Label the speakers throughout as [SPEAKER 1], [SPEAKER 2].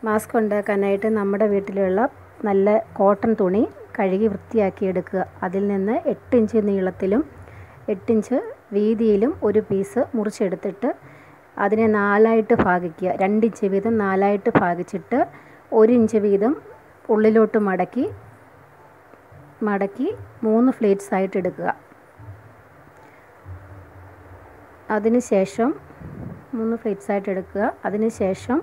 [SPEAKER 1] mask ഉണ്ടാക്കാനായിട്ട് നമ്മുടെ വീട്ടിലുള്ള നല്ല കോട്ടൺ തുണി കഴുകി വൃത്തിയാക്കി എടുക്കുക അതിൽ നിന്ന് എട്ട് ഇഞ്ച് നീളത്തിലും എട്ട് ഇഞ്ച് വീതിയിലും ഒരു പീസ് മുറിച്ചെടുത്തിട്ട് അതിനെ നാലായിട്ട് ഭാഗിക്കുക രണ്ട് ഇഞ്ച് വീതം നാലായിട്ട് ഭാഗിച്ചിട്ട് ഒരു ഇഞ്ച് വീതം ഉള്ളിലോട്ട് മടക്കി മടക്കി മൂന്ന് ഫ്ലേറ്റ്സ് ആയിട്ട് എടുക്കുക അതിന് ശേഷം മൂന്ന് ഫ്ലേറ്റ്സ് ആയിട്ട് എടുക്കുക അതിന് ശേഷം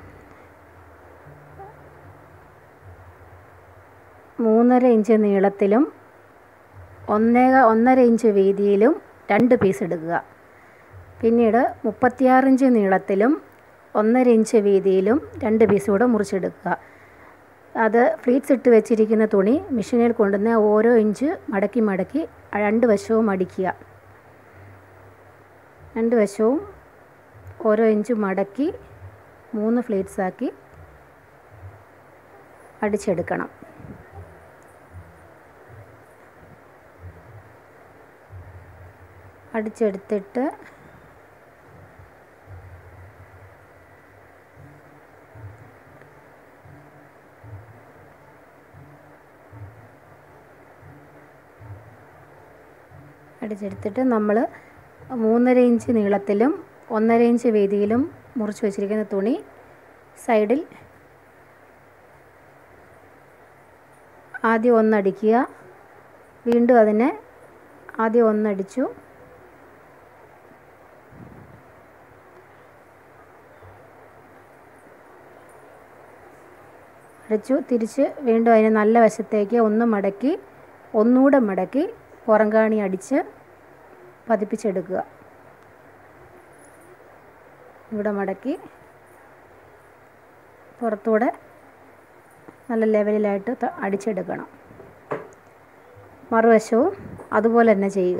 [SPEAKER 1] മൂന്നര ഇഞ്ച് നീളത്തിലും ഒന്നേക ഒന്നര ഇഞ്ച് വീതിയിലും രണ്ട് പീസ് എടുക്കുക പിന്നീട് മുപ്പത്തിയാറ് ഇഞ്ച് നീളത്തിലും ഒന്നര ഇഞ്ച് വീതിയിലും രണ്ട് പീസ് കൂടെ മുറിച്ചെടുക്കുക അത് ഫ്ലീറ്റ്സ് ഇട്ട് വെച്ചിരിക്കുന്ന തുണി മെഷീനിൽ കൊണ്ടുവന്ന് ഓരോ ഇഞ്ച് മടക്കി മടക്കി രണ്ട് വശവും അടിക്കുക രണ്ട് വശവും ഓരോ ഇഞ്ച് മടക്കി മൂന്ന് ഫ്ലീറ്റ്സ് ആക്കി അടിച്ചെടുക്കണം അടിച്ചെടുത്തിട്ട് അടിച്ചെടുത്തിട്ട് നമ്മൾ മൂന്നര ഇഞ്ച് നീളത്തിലും ഒന്നര ഇഞ്ച് വീതിയിലും മുറിച്ച് വെച്ചിരിക്കുന്ന തുണി സൈഡിൽ ആദ്യം ഒന്നടിക്കുക വീണ്ടും അതിനെ ആദ്യം ഒന്നടിച്ചു അടിച്ചു തിരിച്ച് വീണ്ടും അതിനെ നല്ല വശത്തേക്ക് ഒന്ന് മടക്കി ഒന്നുകൂടെ മടക്കി പുറംകാണി അടിച്ച് പതിപ്പിച്ചെടുക്കുക ഇവിടെ മടക്കി പുറത്തൂടെ നല്ല ലെവലിലായിട്ട് ത- അടിച്ചെടുക്കണം മറുവശവും അതുപോലെ തന്നെ ചെയ്യുക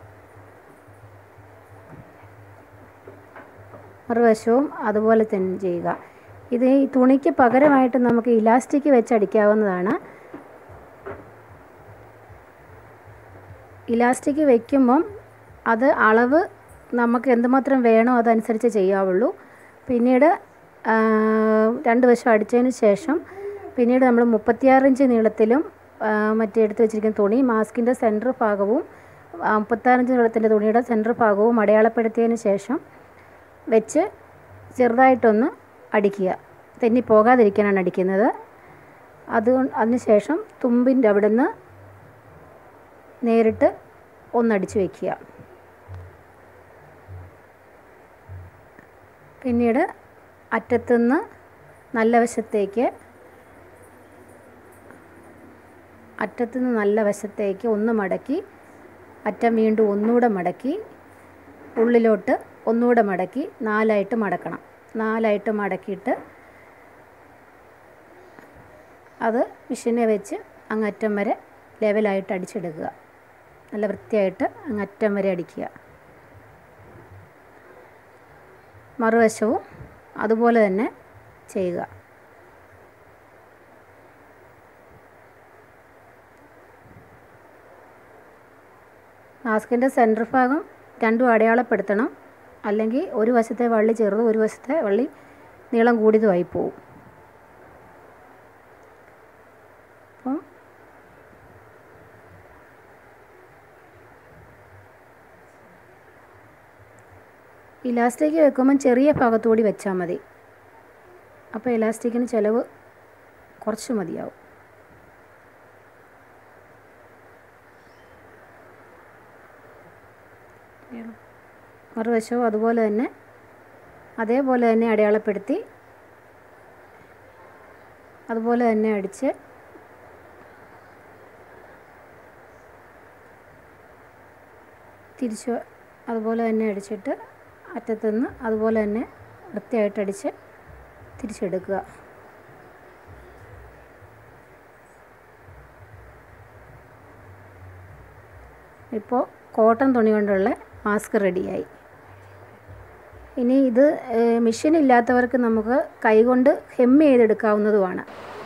[SPEAKER 1] മറുവശവും അതുപോലെ തന്നെ ചെയ്യുക ഇത് ഈ തുണിക്ക് പകരമായിട്ട് നമുക്ക് ഇലാസ്റ്റിക് വെച്ച് അടിക്കാവുന്നതാണ് ഇലാസ്റ്റിക് വയ്ക്കുമ്പം അത് അളവ് നമുക്ക് എന്തുമാത്രം വേണോ അതനുസരിച്ച് ചെയ്യാവുള്ളൂ പിന്നീട് ആ, രണ്ട് വശം അടിച്ചതിന് ശേഷം പിന്നീട് നമ്മൾ മുപ്പത്തിയാറ് ഇഞ്ച് നീളത്തിലും ആ, മറ്റേ എടുത്ത് വെച്ചിരിക്കുന്ന തുണി മാസ്കിൻ്റെ സെൻറ്റർ ഭാഗവും ആ, മുപ്പത്താറ് ഇഞ്ച് നീളത്തിൻ്റെ തുണിയുടെ സെൻറ്റർ ഭാഗവും അടയാളപ്പെടുത്തിയതിന് ശേഷം വെച്ച് ചെറുതായിട്ടൊന്ന് അടിക്കുക തെന്നി പോകാതിരിക്കാനാണ് അടിക്കുന്നത് അത് അതിന് ശേഷം തുമ്പിൻ്റെ അവിടുന്ന് നേരിട്ട് ഒന്നടിച്ച് വയ്ക്കുക പിന്നീട് അറ്റത്തുനിന്ന് നല്ല വശത്തേക്ക് അറ്റത്തുനിന്ന് നല്ല വശത്തേക്ക് ഒന്ന് മടക്കി അറ്റം വീണ്ടും ഒന്നുകൂടെ മടക്കി ഉള്ളിലോട്ട് ഒന്നുകൂടെ മടക്കി നാലായിട്ട് മടക്കണം നാലായിട്ട് മടക്കിയിട്ട് അത് മിഷീനെ വെച്ച് അങ്ങറ്റം വരെ ലെവലായിട്ട് അടിച്ചെടുക്കുക നല്ല വൃത്തിയായിട്ട് അങ്ങറ്റം വരെ അടിക്കുക മറുവശവും അതുപോലെ തന്നെ ചെയ്യുക മാസ്കിൻ്റെ സെൻറ്റർ ഭാഗം രണ്ടും അടയാളപ്പെടുത്തണം അല്ലെങ്കിൽ ഒരു വശത്തെ വള്ളി ചെറുതും ഒരു വശത്തെ വള്ളി നീളം കൂടിയതുമായി പോവും അപ്പം ഇലാസ്റ്റിക് വെക്കുമ്പം ചെറിയ ഭാഗത്തുകൂടി വെച്ചാൽ മതി അപ്പോൾ ഇലാസ്റ്റിക്കിന് ചിലവ് കുറച്ച് മതിയാവും മറുവശവും അതുപോലെ തന്നെ അതേപോലെ തന്നെ അടയാളപ്പെടുത്തി അതുപോലെ തന്നെ അടിച്ച് തിരിച്ച് അതുപോലെ തന്നെ അടിച്ചിട്ട് അറ്റത്തുനിന്ന് അതുപോലെ തന്നെ വൃത്തിയായിട്ട് അടിച്ച് തിരിച്ചെടുക്കുക ഇപ്പോൾ കോട്ടൺ തുണി കൊണ്ടുള്ള മാസ്ക് റെഡിയായി ഇനി ഇത് മെഷീൻ ഇല്ലാത്തവർക്ക് നമുക്ക് കൈകൊണ്ട് ഹെം ചെയ്തെടുക്കാവുന്നതുമാണ്